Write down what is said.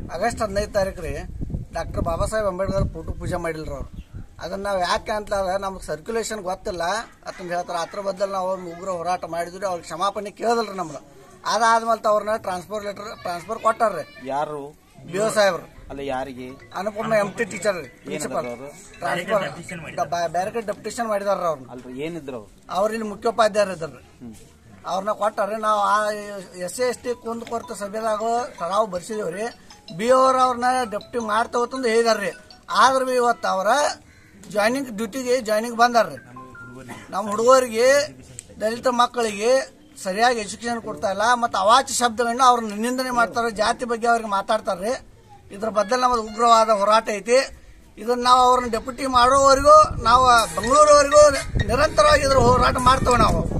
August ಹದಿನೈದು ತಾರೀಕು ರೀ ಡಾಕ್ಟರ್ ಬಾಬಾ ಸಾಹೇಬ್ ಅಂಬೇಡ್ಕರ್ ಫೋಟೋ ಪೂಜೆ ಮಾಡಿಲ್ರಿ ಅವ್ರು ಅದನ್ನ ನಾವು ಯಾಕೆ ಅಂತಂದ್ರೆ ನಮ್ಗೆ ಸರ್ಕ್ಯುಲೇಷನ್ ಗೊತ್ತಿಲ್ಲ ಅಂತಂದು ಹೇಳ್ತಾರೆ ಅದ್ರ ಬದಲು ನಾವು ಅವ್ರನ್ನ ಉಗ್ರ ಹೋರಾಟ ಮಾಡಿದ್ವಿ ಅವ್ರಿಗೆ ಕ್ಷಮಾಪಣೆ ಕೇಳಿದ್ರಿ ನಮ್ದು ಅದಾದ್ಮೇಲೆ ಅವ್ರನ್ನ ಟ್ರಾನ್ಸ್ಫರ್ ಲೆಟರ್ ಟ್ರಾನ್ಸ್ಫರ್ ಕೊಟ್ಟಾರ್ರಿ ಯಾರು ಬಿ ಒ ಸಾಹೇಬ್ರು ಅಲ್ಲ ಯಾರಿಗೆ ಅನುಪಮ ಎಂ ಟಿ ಟೀಚರ್ ರೀ ಪ್ರಿನ್ಸಿಪಲ್ ಅವರು ಟ್ರಾನ್ಸ್ಫರ್ ಬ್ಯಾರಿಕೇಡ್ ಡೆಪ್ಯುಟೇಷನ್ ಮಾಡಿದಾರ ಅವ್ರನ್ನ ಅಲ್ರಿ ಏನಿದ್ರು ಅವ್ರು ಅವ್ರು ಇಲ್ಲಿ ಮುಖ್ಯೋಪಾಧ್ಯಾಯರು ಇದ್ದಾರೆ ಅವ್ರನ್ನ ಕೊಟ್ಟಾರೆ ನಾವು ಆ ಎಸ್ ಸಿ ಎಸ್ ಟಿ ಕುಂದ್ ಕೊರತ ಸಭೆದಾಗ ನಾವು ಬರ್ಸಿದೇವ್ರಿ ಬಿ ಅವ್ರ ಅವ್ರನ್ನ ಡೆಪ್ಟಿ ಮಾಡ್ತವತ್ತಂದು ಹೇಳಿದಾರ್ರಿ ಆದ್ರೆ ಬಿ ಇವತ್ತು ಅವರ ಜಾಯ್ನಿಂಗ್ ಡ್ಯೂಟಿಗೆ ಜಾಯ್ನಿಂಗ್ ಬಂದಾರ್ರಿ ನಮ್ಮ ಹುಡುಗರಿಗೆ ದಲಿತ ಮಕ್ಕಳಿಗೆ ಸರಿಯಾಗಿ ಎಜುಕೇಶನ್ ಕೊಡ್ತಾ ಇಲ್ಲ ಮತ್ತು ಅವಾಚ್ಯ ಶಬ್ದಗಳನ್ನ ಅವ್ರನ್ನ ನಿಂದನೆ ಮಾಡ್ತಾರೆ ಜಾತಿ ಬಗ್ಗೆ ಅವ್ರಿಗೆ ಮಾತಾಡ್ತಾರ್ರಿ ಇದ್ರ ಬದಲು ನಮ್ಮದು ಉಗ್ರವಾದ ಹೋರಾಟ ಐತಿ ಇದನ್ನ ನಾವು ಅವ್ರನ್ನ ಡೆಪ್ಯೂಟಿ ಮಾಡೋವರೆಗೂ ನಾವು ಬೆಂಗಳೂರವರೆಗೂ ನಿರಂತರವಾಗಿ ಇದ್ರ ಹೋರಾಟ ಮಾಡ್ತೇವೆ ನಾವು